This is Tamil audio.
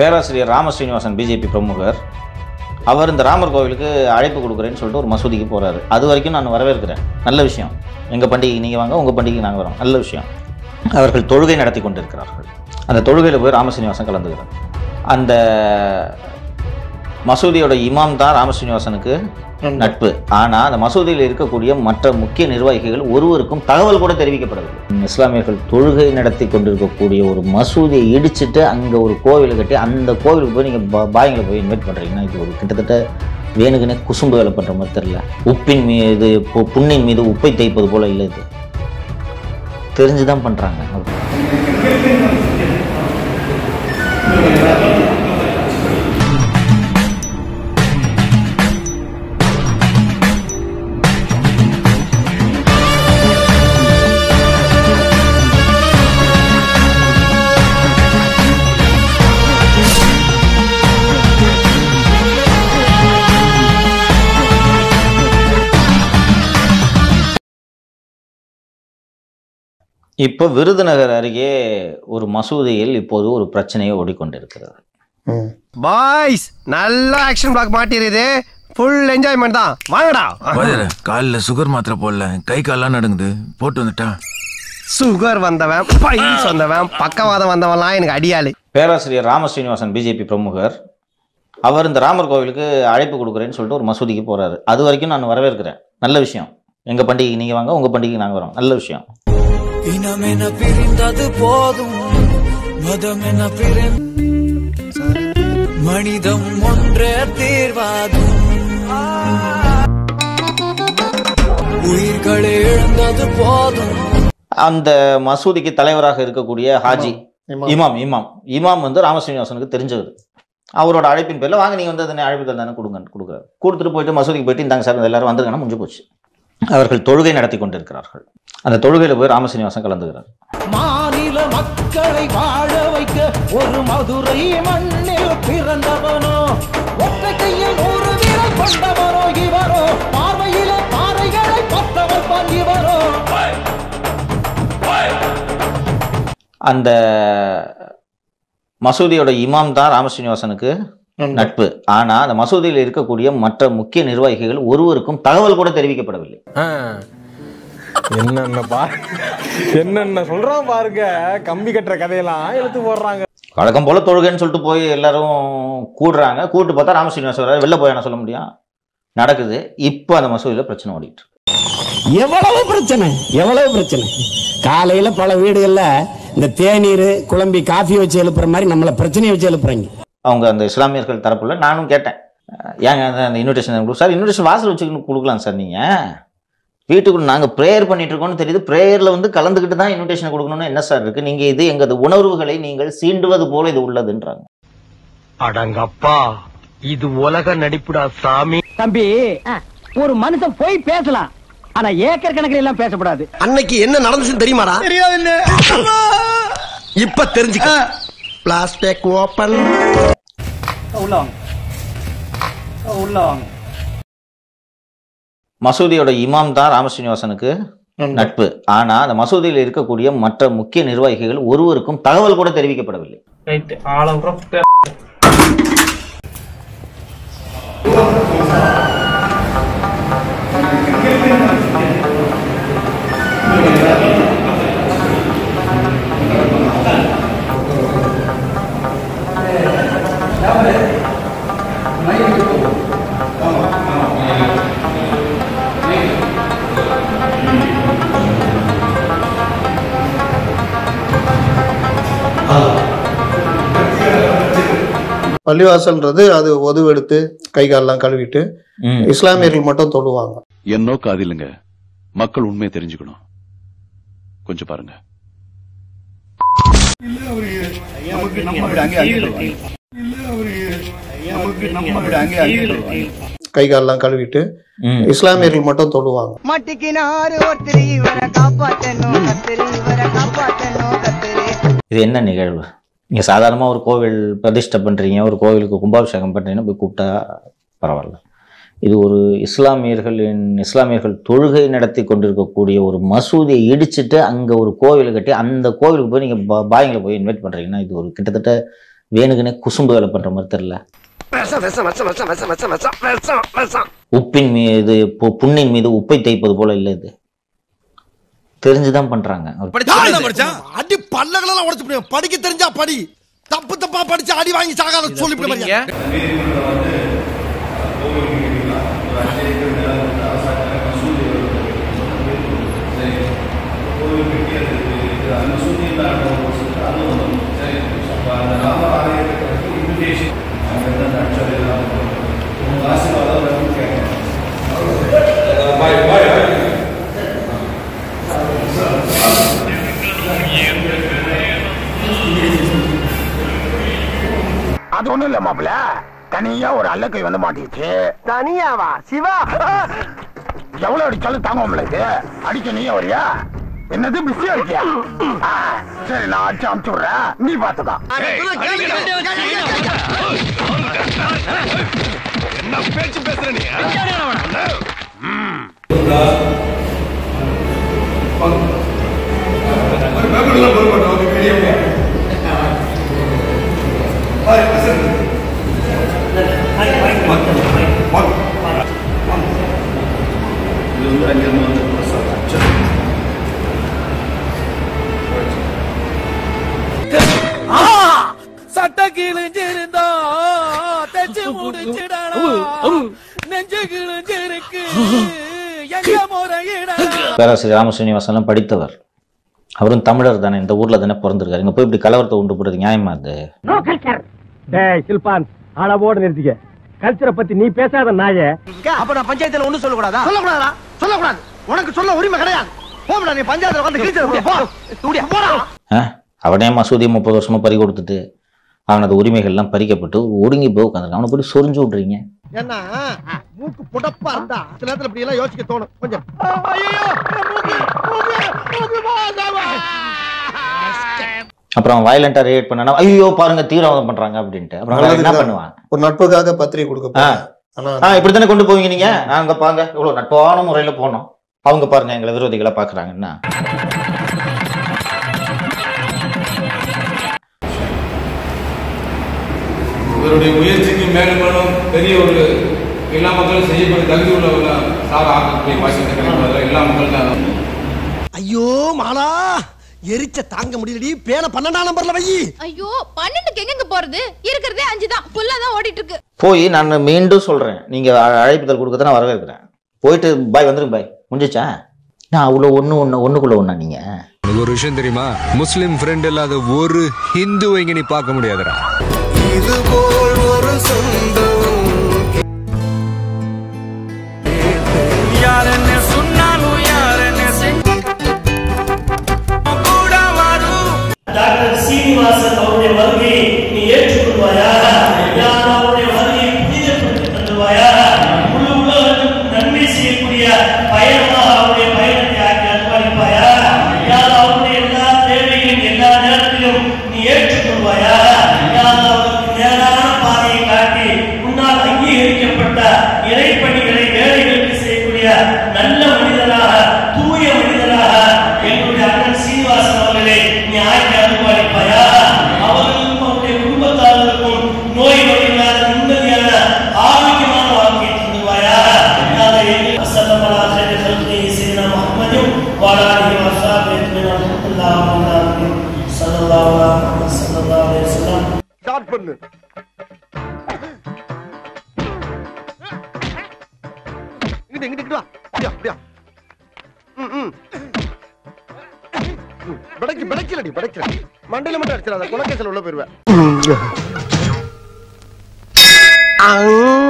பேராசிரியர் ராமஸ்ரீனிவாசன் பிஜேபி பிரமுகர் அவர் இந்த ராமர் கோவிலுக்கு அழைப்பு கொடுக்குறேன்னு சொல்லிட்டு ஒரு மசூதிக்கு போகிறாரு அது வரைக்கும் நான் வரவேற்கிறேன் நல்ல விஷயம் எங்கள் பண்டிகைக்கு நீங்கள் வாங்க உங்கள் பண்டிகைக்கு நாங்கள் வரோம் நல்ல விஷயம் அவர்கள் தொழுகை நடத்தி கொண்டிருக்கிறார்கள் அந்த தொழுகையில் போய் ராமஸ்ரீனிவாசன் கலந்துக்கிறார் அந்த மசூதியோட இமாம் தான் ராமஸ்ரீனிவாசனுக்கு நட்பு ஆனால் அந்த மசூதியில் இருக்கக்கூடிய மற்ற முக்கிய நிர்வாகிகள் ஒருவருக்கும் தகவல் கூட தெரிவிக்கப்படவில்லை இஸ்லாமியர்கள் தொழுகை நடத்தி கொண்டிருக்கக்கூடிய ஒரு மசூதியை இடிச்சிட்டு அங்கே ஒரு கோவில் கட்டி அந்த கோவிலுக்கு போய் நீங்கள் பாய்களை போய் இன்வைட் பண்ணுறீங்கன்னா இது ஒரு கிட்டத்தட்ட வேணுக்குனே குசும்பு வேலை பண்ணுற மாதிரி தெரியல உப்பின் மீது பு- புண்ணின் மீது உப்பை தேய்ப்பது போல இல்லை இது தெரிஞ்சு தான் பண்ணுறாங்க இப்போ விருதுநகர் அருகே ஒரு மசூதியில் இப்போது ஒரு பிரச்சனையை ஓடிக்கொண்டிருக்கிறது பாய்ஸ் நல்ல ஆக்ஷன் பிளாக் மாட்டிருது ஃபுல் என்ஜாய்மெண்ட் தான் வாங்கடா வாத்தியாரே, கால்ல சுகர் மாத்திரை போடல கை கால்லாம் நடுங்குது போட்டு வந்துட்டா சுகர் வந்தவன் பைல்ஸ் வந்தவன் பக்கவாதம் வந்தவன்லாம் எனக்கு அடியாளு பேராசிரியர் ராமஸ்ரீனிவாசன் பிஜேபி பிரமுகர் அவர் இந்த ராமர் கோவிலுக்கு அழைப்பு கொடுக்குறேன்னு சொல்லிட்டு ஒரு மசூதிக்கு போகிறாரு அது வரைக்கும் நான் வரவேற்கிறேன் நல்ல விஷயம் எங்கள் பண்டிகைக்கு நீங்கள் வாங்க உங்கள் பண்டிகைக்கு நாங்கள் வரோம் நல்ல விஷயம் இனமென பிரிந்தது போதும் மதமென பிரிந்த மனிதம் ஒன்றே தீர்வாதும் உயிர்களை இழந்தது போதும் அந்த மசூதிக்கு தலைவராக இருக்கக்கூடிய ஹாஜி இமாம் இமாம் இமாம் வந்து ராமஸ்ரீனிவாசனுக்கு தெரிஞ்சவர் அவரோட அழைப்பின் பேரில் வாங்க நீங்கள் வந்து அதனை அழைப்புதல் தானே கொடுங்க கொடுக்குறாரு கொடுத்துட்டு போயிட்டு மசூதிக்கு போயிட்டு இந்தாங்க சார் எல்லாரும் வந்துருங்கன்னா முடிஞ்சு போச்சு அவர்கள் தொழுகை நடத்தி கொண்டிருக்கிறார்கள் அந்த தொழுகையில் போய் ராமஸ்ரீனிவாசன் கலந்துக்கிறார் மாநில மக்களை வாழ வைக்க ஒரு மதுரை மண்ணில் பிறந்தவனோ ஒற்றை கையில் நூறு வீரர் கொண்டவனோ இவரோ பார்வையிலே பாறைகளை பத்த வைப்பான் இவரோ அந்த மசூதியோட இமாம் தான் ராமஸ்ரீனிவாசனுக்கு நட்பு ஆனா அந்த மசூதியில் இருக்கக்கூடிய மற்ற முக்கிய நிர்வாகிகள் ஒருவருக்கும் தகவல் கூட தெரிவிக்கப்படவில்லை என்னென்ன பா என்னென்ன சொல்றான் பாருங்க கம்பி கட்டுற கதையெல்லாம் எடுத்து போடுறாங்க வழக்கம் போல தொழுகைன்னு சொல்லிட்டு போய் எல்லாரும் கூடுறாங்க கூட்டு பார்த்தா ராமஸ்ரீனிவாசன் வர்றாரு. வெளில போய் என்ன சொல்ல முடியும் நடக்குது இப்போ அந்த மசூதியில் பிரச்சனை ஓடிட்டு இருக்கு. எவ்வளவு பிரச்சனை எவ்வளவு பிரச்சனை காலையில பல வீடுகள்ல இந்த தேநீர் குழம்பி காஃபி வச்சு எழுப்புற மாதிரி நம்மள பிரச்சனையை வச்சு எழுப்புறாங்க அவங்க அந்த இஸ்லாமியர்கள் தரப்புல நானும் கேட்டேன் அஹ் ஏங்க அந்த- அந்த இன்விடேஷன் சார் இன்விடேஷன் வாசல் வச்சுக்கணும் கொடுக்கலாம் சார் நீங்க வீட்டுக்குள்ள நாங்க ப்ரேயர் பண்ணிட்டு இருக்கோம்னு தெரியுது ப்ரேயர்ல வந்து கலந்துக்கிட்டு தான் இன்விடேஷன் கொடுக்கணும்னு என்ன சார் இருக்கு நீங்க இது எங்கது உணர்வுகளை நீங்கள் சீண்டுவது போல இது உள்ளதுன்றாங்க அடங்கப்பா இது உலக நடிப்புடா சாமி தம்பி ஒரு மனுஷன் போய் பேசலாம் ஆனா ஏக்கர் கணக்கில் எல்லாம் பேசக்கூடாது அன்னைக்கு என்ன நடந்துச்சுன்னு தெரியுமாடா தெரியாது இப்ப தெரிஞ்சுக்க பிளாஸ்டிக் ஓபன் உள்ள வாங்க உள்ள வாங்க மசூதியோட இமாம் தான் ராமஸ்ரீனிவாசனுக்கு நட்பு ஆனா அந்த மசூதியில் இருக்கக்கூடிய மற்ற முக்கிய நிர்வாகிகள் ஒருவருக்கும் தகவல் கூட தெரிவிக்கப்படவில்லை ரைட் ஆள விட்ற பள்ளிவாசல்ன்றது அது ஒதுவெடுத்து கை காலெல்லாம் கழுவிட்டு ம். இஸ்லாமியர்கள் மட்டும் தொழுவாங்க என் நோக்கம் அது இல்லைங்க மக்கள் உண்மையை தெரிஞ்சுக்கணும் கொஞ்சம் பாருங்க கை காலெல்லாம் கழுவிட்டு ம். இஸ்லாமியர்கள் மட்டும் தொழுவாங்க மாட்டிக்கினாரு ஒருத்தர் இவரை காப்பாத்தணும் கத்திரி இவரை காப்பாத்தணும் கத்திரி இது என்ன நிகழ்வு நீங்கள் சாதாரணமாக ஒரு கோவில் பிரதிஷ்டை பண்ணுறீங்க ஒரு கோவிலுக்கு கும்பாபிஷேகம் பண்ணுறீங்கன்னா போய் கூப்பிட்டா பரவாயில்ல இது ஒரு இஸ்லாமியர்களின் இஸ்லாமியர்கள் தொழுகை நடத்தி கொண்டிருக்கக்கூடிய ஒரு மசூதியை இடிச்சிட்டு அங்கே ஒரு கோவில் கட்டி அந்த கோவிலுக்கு போய் நீங்கள் பாய்களை போய் இன்வைட் பண்ணுறீங்கன்னா இது ஒரு கிட்டத்தட்ட வேணுக்குனே குசும்பு வேலை பண்ற மாதிரி தெரியல விஷம் விஷம் விஷம் விஷம் விஷம் விஷம் விஷம் விஷம் விஷம் உப்பின் மீது பு- புண்ணின் மீது உப்பை தேய்ப்பது போல இல்லை இது தெரிஞ்சுதான் பண்றாங்க ஒரு அடி பல்லகளெல்லாம் உடைச்சு போடுவேன். படிக்க தெரிஞ்சா படி தப்பு தப்பா படிச்சு அடி வாங்கி சாகாத சொல்லி அது ஒண்ணும் இல்ல மாப்பிள தனியா ஒரு அல்லக்கை வந்து மாட்டிச்சு தனியாவா சிவா எவ்வளவு அடிச்சாலும் தாங்க முடியல அடிக்க நீ வரியா என்னது பிஸியா இருக்கியா ஆ, சரி நான் அடிச்சு அமுச்சு விடுறேன் நீ பாத்துக்கோ என்ன பேச்சு பேசுற நீ சட்ட கிழிஞ்சிருந்தா தச்சு முடிச்சிடலாம் நெஞ்சு கிழிஞ்சிருக்கு எங்க முறையிடலாம் பேராசிரியர் ராமஸ்ரீனிவாசன்லாம் படித்தவர் அவரும் தமிழர் தானே இந்த ஊர்ல தானே பிறந்திருக்காரு இங்க போய் இப்படி கலவரத்தை உண்டு போடுறது நியாயமா அது நோ கல்ச்சர் டேய் சில்பான் அளவோடு நிறுத்திக்க கல்ச்சரை பத்தி நீ பேசாத நாயே அப்ப நான் பஞ்சாயத்துல ஒண்ணு சொல்லக்கூடாதா சொல்லக்கூடாதா சொல்லக்கூடாது உனக்கு சொல்ல உரிமை கிடையாது போடா நீ பஞ்சாயத்துல வந்து கிழிச்சு போ தூடியா போடா ஆ? அவனே மசூதியை முப்பது வருஷமா பறி கொடுத்துட்டு அவனது உரிமைகள்லாம் பறிக்கப்பட்டு ஒடுங்கி போய் உட்காந்துருக்கான் அவனை போய் சொரிஞ்சு விட்றீங்க ஏன்னா மூக்கு புடப்பா இருந்தா சில நேரத்துல இப்படி எல்லாம் யோசிக்க தோணும் கொஞ்சம் ஐயோ மூக்கு மூக்கு மூக்கு போகாதா அப்புறம் வயலண்டா ரியாக்ட் பண்ணனா ஐயோ பாருங்க தீவிரவாதம் பண்றாங்க அப்படின்ட்டு அப்புறம் அவன் என்ன நல்லதுக்கு பண்ணுவான் ஒரு நட்புக்காக பத்திரிகை கொடுக்க ஆ. போறேன். ஆனா ஆ இப்படித்தானே கொண்டு போவீங்க நீங்க நாங்க பாருங்க இவ்வளவு நட்பான முறையில போனோம் அவங்க பாருங்க எங்களை விரோதிகளா பாக்குறாங்கன்னா இவருடைய முயற்சிக்கு மேலும் மேலும் பெரிய ஒரு எல்லா மக்களும் செய்யக்கூடிய தகுதி உள்ளவர்கள சாக ஆக்கக்கூடிய பாக்கியத்தை கிடைப்பதில் எல்லா மக்களுக்கும் ஐயோ மாலா எரிச்ச தாங்க முடியலடி பேன பன்னெண்டாம் நம்பர்ல வை ஐயோ பன்னெண்டுக்கு எங்க போறது இருக்கிறதே அஞ்சு தான் ஃபுல்லா தான் ஓடிட்டு இருக்கு போய் நான் மீண்டும் சொல்றேன் நீங்க அ- அழைப்புதல் கொடுக்க நான் வரவேற்கிறேன் போயிட்டு பாய் வந்துருங்க பாய் முடிஞ்சிச்சா நான் அவ்வளோ ஒன்று ஒன்று ஒன்றுக்குள்ள ஒன்றா நீங்க உனக்கு ஒரு விஷயம் தெரியுமா முஸ்லிம் ஃப்ரெண்ட் இல்லாத ஒரு ஹிந்துவை இங்க நீ பார்க்க முடியாதுடா இது போல் ஒரு சொந்தம் யார் என்ன சொன்னாலும் யார் என்ன செஞ்சு கூட வரும் டாக்டர் சீனிவாசன் அவருடைய வருகையை நீ ஏற்றுக்கொள்வாயா யார் அவருடைய வருகையை புனிதப்படுத்தி தந்துவாயா முழு உலகத்துக்கும் நன்மை செய்யக்கூடிய பயணமாக அவருடைய பயணத்தை ஆக்கி அர்ப்பணிப்பாயா யார் அவருடைய எல்லா தேவைகளையும் எல்லா நேரத்திலும் நீ ஏற்றுக்கொள்வாயா யார் அவருக்கு நேரான பாதையை காட்டி உன்னால் அங்கீகரிக்கப்பட்ட இறைப்பணிகளை ஏழைகளுக்கு செய்யக்கூடிய நல்ல மனிதராக தூய மனிதராக எங்களுடைய அண்ணன் சீனிவாசன் அவர்களை நீ ஆக்கி அனுபவிப்பாயா அவர்களுக்கும் அவருடைய குடும்பத்தார்களுக்கும் நோய் நொடி இல்லாத நிம்மதியான ஆரோக்கியமான வாழ்க்கையை தந்துவாயா அசல்லமலா சைடு கல்வி சீனா முகமதும் வாழாடி வசாபி அல்லாஹ் சல்லல்லாஹு அலைஹி சல்லல்லாஹு அலைஹி வஸல்லம் ஸ்டார்ட் பண்ணு இங்கிட்டு இங்கிட்டு இங்கிட்டு வா அப்படியா அப்படியா ம் ம் படைக்கு படைக்கலடி படைக்கல மண்டையில மட்டும் அடிச்சிடாத குலக்கேசல் உள்ள போயிருவேன்